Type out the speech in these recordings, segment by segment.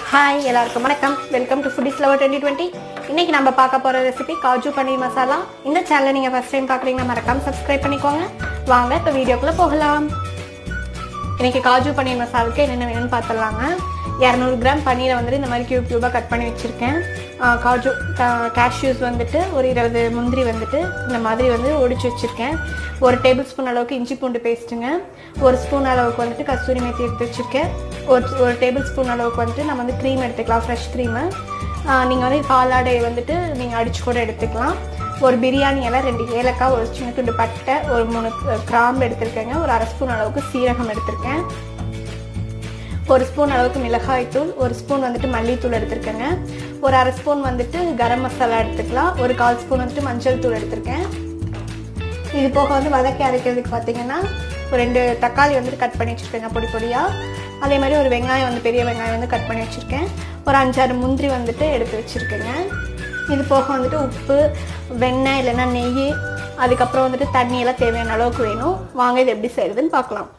hi எல்லாருக்கும் வணக்கம் welcome to foodies lover twenty twenty இன்னைக்கு நம்ம பார்க்க போகிற ரெசிபி காஜு பன்னீர் மசாலா இந்த சேனலை நீங்கள் ஃபஸ்ட் டைம் பார்க்குறீங்கன்னா மறக்காம சப்ஸ்கிரைப் பண்ணிக்கோங்க வாங்க இப்போ வீடியோக்குள்ளே போகலாம் இன்னைக்கு காஜு பன்னீர் மசாலுக்கு என்னென்ன வேணும்னு பார்த்துடலாங்க இரநூறு கிராம் பன்னீரை வந்துட்டு இந்த மாதிரி கியூப் கியூபாக கட் பண்ணி வச்சுருக்கேன் காஜு கேஷ்யூஸ் வந்துட்டு ஒரு இருபது முந்திரி வந்துட்டு இந்த மாதிரி வந்து ஒடிச்சு வச்சுருக்கேன் ஒரு டேபிள் ஸ்பூன் அளவுக்கு இஞ்சி பூண்டு பேஸ்ட்டுங்க ஒரு ஸ்பூன் அளவுக்கு வந்துட்டு கஸ்தூரி மேத்தி எடுத்து வச்சுருக்கேன் ஒரு ஒரு டேபிள் ஸ்பூன் அளவுக்கு வந்துட்டு நம்ம வந்து க்ரீம் எடுத்துக்கலாம் ஃப்ரெஷ் க்ரீமு நீங்கள் வந்து பாலாடை வந்துட்டு நீங்கள் அடிச்சு கூட எடுத்துக்கலாம் ஒரு பிரியாணி எல்லாம் ரெண்டு ஏலக்காய் ஒரு சின்ன துண்டு பட்டை ஒரு மூணு கிராம்பு எடுத்திருக்கேங்க ஒரு அரை ஸ்பூன் அளவுக்கு சீரகம் எடுத்திருக்கேன் ஒரு ஸ்பூன் அளவுக்கு மிளகாய்த்தூள் ஒரு ஸ்பூன் வந்துட்டு மல்லித்தூள் எடுத்திருக்கேங்க ஒரு அரை ஸ்பூன் வந்துட்டு கரம் மசாலா எடுத்துக்கலாம் ஒரு கால் ஸ்பூன் வந்துட்டு மஞ்சள் தூள் எடுத்திருக்கேன் இது போக வந்து வதக்கி அரைக்கிறதுக்கு பார்த்தீங்கன்னா ஒரு ரெண்டு தக்காளி வந்துட்டு கட் பண்ணி வச்சுருக்கேங்க பொடி பொடியாக அதே மாதிரி ஒரு வெங்காயம் வந்து பெரிய வெங்காயம் வந்து கட் பண்ணி வச்சுருக்கேன் ஒரு அஞ்சாறு முந்திரி வந்துட்டு எடுத்து வச்சுருக்கேங்க இது போக வந்துட்டு உப்பு வெண்ணெய் இல்லைன்னா நெய் அதுக்கப்புறம் வந்துட்டு தண்ணியெல்லாம் தேவையான அளவுக்கு வேணும் வாங்க இது எப்படி செய்யுதுன்னு பார்க்கலாம்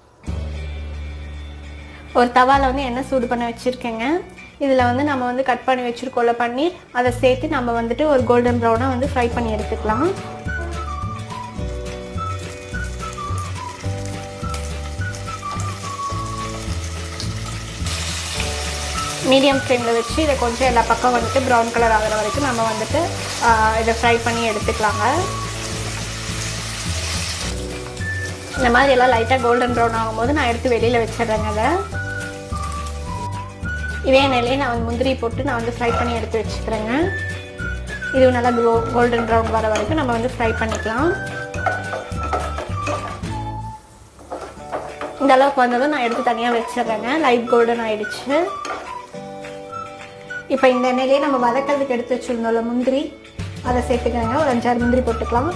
ஒரு தவாவில் வந்து எண்ணெய் சூடு பண்ண வச்சுருக்கேங்க இதில் வந்து நம்ம வந்து கட் பண்ணி வச்சுருக்கோம்ல பன்னீர் அதை சேர்த்து நம்ம வந்துட்டு ஒரு கோல்டன் ப்ரௌனாக வந்து ஃப்ரை பண்ணி எடுத்துக்கலாம் மீடியம் ஃப்ளேமில் வச்சு இதை கொஞ்சம் எல்லா பக்கம் வந்துட்டு ப்ரௌன் கலர் ஆகிற வரைக்கும் நம்ம வந்துட்டு இதை ஃப்ரை பண்ணி எடுத்துக்கலாங்க இந்த மாதிரி எல்லாம் லைட்டாக கோல்டன் ப்ரௌன் ஆகும்போது நான் எடுத்து வெளியில் வச்சிடுறேங்க அதை இதே நிலையை நான் வந்து முந்திரி போட்டு நான் வந்து ஃப்ரை பண்ணி எடுத்து வச்சுக்கிறேங்க இது நல்லா கோ கோல்டன் ப்ரௌன் வர வரைக்கும் நம்ம வந்து ஃப்ரை பண்ணிக்கலாம் இந்த அளவுக்கு வந்ததும் நான் எடுத்து தனியாக வச்சிடுறேங்க லைட் கோல்டன் ஆயிடுச்சு இப்போ இந்த எண்ணெயிலேயே நம்ம வதக்கிறதுக்கு எடுத்து வச்சுருந்தோம்ல முந்திரி அதை சேர்த்துக்கிறேங்க ஒரு அஞ்சாறு முந்திரி போட்டுக்கலாம்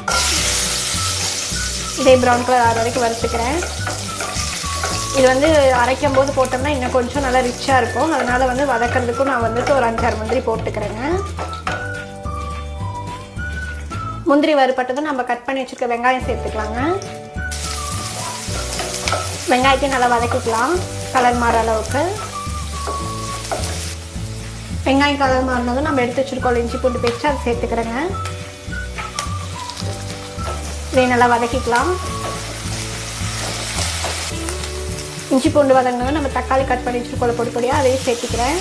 இதே ப்ரௌன் கலர் ஆறு வரைக்கும் வறுத்துக்கிறேன் இது வந்து அரைக்கும் போது போட்டோம்னா இன்னும் கொஞ்சம் நல்லா ரிச்சாக இருக்கும் அதனால் வந்து வதக்கிறதுக்கும் நான் வந்துட்டு ஒரு அஞ்சாறு முந்திரி போட்டுக்கிறேங்க முந்திரி வறுப்பட்டதும் நம்ம கட் பண்ணி வச்சுருக்க வெங்காயம் சேர்த்துக்கலாங்க வெங்காயத்தையும் நல்லா வதக்கிக்கலாம் கலர் மாற அளவுக்கு வெங்காயம் கலர் மாறினதும் நம்ம எடுத்து வச்சுருக்கோம் இஞ்சி பூண்டு பேஸ்ட்டு அதை சேர்த்துக்கிறேங்க இதை நல்லா வதக்கிக்கலாம் இஞ்சி பூண்டு வதங்கினதும் நம்ம தக்காளி கட் பண்ணி வச்சுருக்கோம் பொடி பொடியாக அதையும் சேர்த்துக்கிறேன்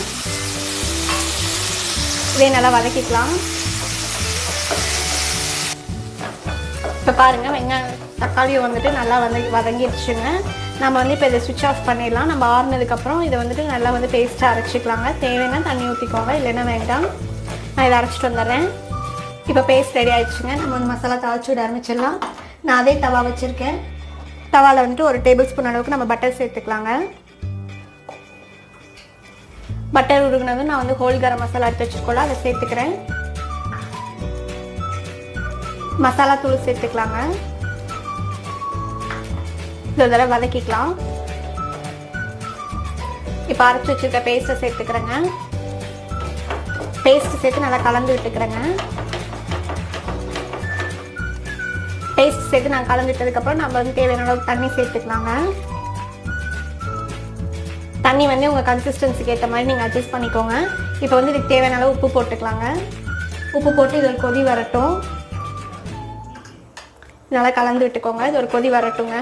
இதை நல்லா வதக்கிக்கலாம் இப்போ பாருங்கள் வெங்காயம் தக்காளியும் வந்துட்டு நல்லா வந்து வதங்கிடுச்சுங்க நம்ம வந்து இப்போ இதை சுவிட்ச் ஆஃப் பண்ணிடலாம் நம்ம ஆறுனதுக்கப்புறம் இதை வந்துட்டு நல்லா வந்து பேஸ்ட்டாக அரைச்சிக்கலாங்க தேவைன்னா தண்ணி ஊற்றிக்கோங்க இல்லைன்னா வேண்டாம் நான் இதை அரைச்சிட்டு வந்துடுறேன் இப்போ பேஸ்ட் ரெடி ஆயிடுச்சுங்க நம்ம வந்து மசாலா தாளிச்சு விட ஆரம்பிச்சிடலாம் நான் அதே தவா வச்சுருக்கேன் தவாவில் வந்துட்டு ஒரு டேபிள் ஸ்பூன் அளவுக்கு நம்ம பட்டர் சேர்த்துக்கலாங்க பட்டர் உருகுனதும் நான் வந்து ஹோல் கரம் மசாலா எடுத்து வச்சுருக்கோல அதை சேர்த்துக்கிறேன் மசாலா தூள் சேர்த்துக்கலாங்க இந்த தடவை வதக்கிக்கலாம் இப்போ அரைச்சி வச்சுருக்க பேஸ்ட்டை சேர்த்துக்கிறேங்க பேஸ்ட் சேர்த்து நல்லா கலந்து விட்டுக்கிறேங்க பேஸ்ட் சேர்த்து நான் கலந்து விட்டதுக்கப்புறம் நம்ம வந்து தேவையான அளவுக்கு தண்ணி சேர்த்துக்கலாங்க தண்ணி வந்து உங்கள் கன்சிஸ்டன்சிக்கு ஏற்ற மாதிரி நீங்கள் அட்ஜஸ்ட் பண்ணிக்கோங்க இப்போ வந்து இதுக்கு தேவையான அளவு உப்பு போட்டுக்கலாங்க உப்பு போட்டு இது ஒரு கொதி வரட்டும் நல்லா கலந்து விட்டுக்கோங்க இது ஒரு கொதி வரட்டுங்க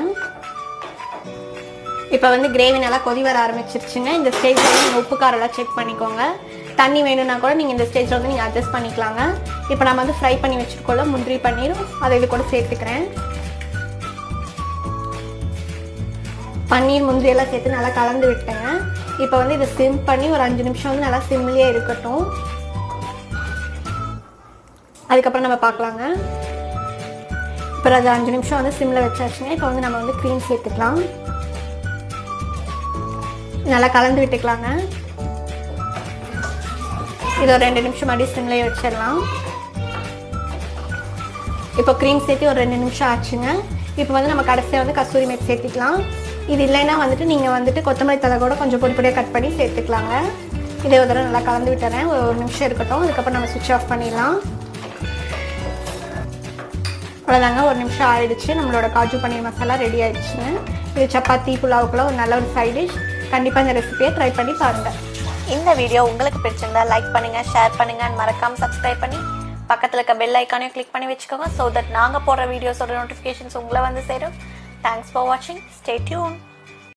இப்போ வந்து கிரேவி நல்லா கொதி வர ஆரம்பிச்சிருச்சுங்க இந்த ஸ்டேஜில் வந்து நீங்கள் உப்பு காரெல்லாம் செக் பண்ணிக்கோங்க தண்ணி வேணும்னா கூட நீங்கள் இந்த ஸ்டேஜில் வந்து நீங்கள் அட்ஜஸ்ட் பண்ணிக்கலாங்க இப்போ நம்ம வந்து ஃப்ரை பண்ணி வச்சுருக்கோம்ல முந்திரி பன்னீரும் அதை இது கூட சேர்த்துக்கிறேன் பன்னீர் முந்திரி எல்லாம் சேர்த்து நல்லா கலந்து விட்டேங்க இப்போ வந்து இதை சிம் பண்ணி ஒரு அஞ்சு நிமிஷம் வந்து நல்லா சிம்லேயே இருக்கட்டும் அதுக்கப்புறம் நம்ம பார்க்கலாங்க இப்போ அது அஞ்சு நிமிஷம் வந்து சிம்மில் வச்சாச்சுங்க இப்போ வந்து நம்ம வந்து க்ரீம் சேர்த்துக்கலாம் நல்லா கலந்து விட்டுக்கலாங்க இது ஒரு ரெண்டு நிமிஷம் மறுபடியும் சிம்லேயே வச்சிடலாம் இப்போ க்ரீம் சேர்த்து ஒரு ரெண்டு நிமிஷம் ஆச்சுங்க இப்போ வந்து நம்ம கடைசியாக வந்து கஸ்தூரி மேட் சேர்த்துக்கலாம் இது இல்லைன்னா வந்துட்டு நீங்கள் வந்துட்டு கொத்தமல்லி தலை கூட கொஞ்சம் பொடி பொடியாக கட் பண்ணி சேர்த்துக்கலாங்க இதே ஒரு தடவை நல்லா கலந்து விட்டுறேன் ஒரு ஒரு நிமிஷம் இருக்கட்டும் அதுக்கப்புறம் நம்ம சுவிட்ச் ஆஃப் பண்ணிடலாம் அவ்வளோதாங்க ஒரு நிமிஷம் ஆயிடுச்சு நம்மளோட காஜு பன்னீர் மசாலா ரெடி ஆயிடுச்சுங்க இது சப்பாத்தி புலாவுக்குலாம் ஒரு நல்ல ஒரு சைட் டிஷ் கண்டிப்பாக இந்த ரெசிபியை ட்ரை பண்ணி பாருங்கள் இந்த வீடியோ உங்களுக்கு பிடிச்சிருந்தா லைக் பண்ணுங்க ஷேர் பண்ணுங்க and மறக்காம சப்ஸ்கிரைப் பண்ணி பக்கத்தில் இருக்க பெல் ஐக்கானையும் கிளிக் பண்ணி வச்சுக்கோங்க ஸோ தட் நாங்கள் போடுற வீடியோஸோட நோட்டிஃபிகேஷன்ஸ் உங்களை வந்து சேரும் தேங்க்ஸ் ஃபார் வாட்சிங் ஸ்டே டியூன்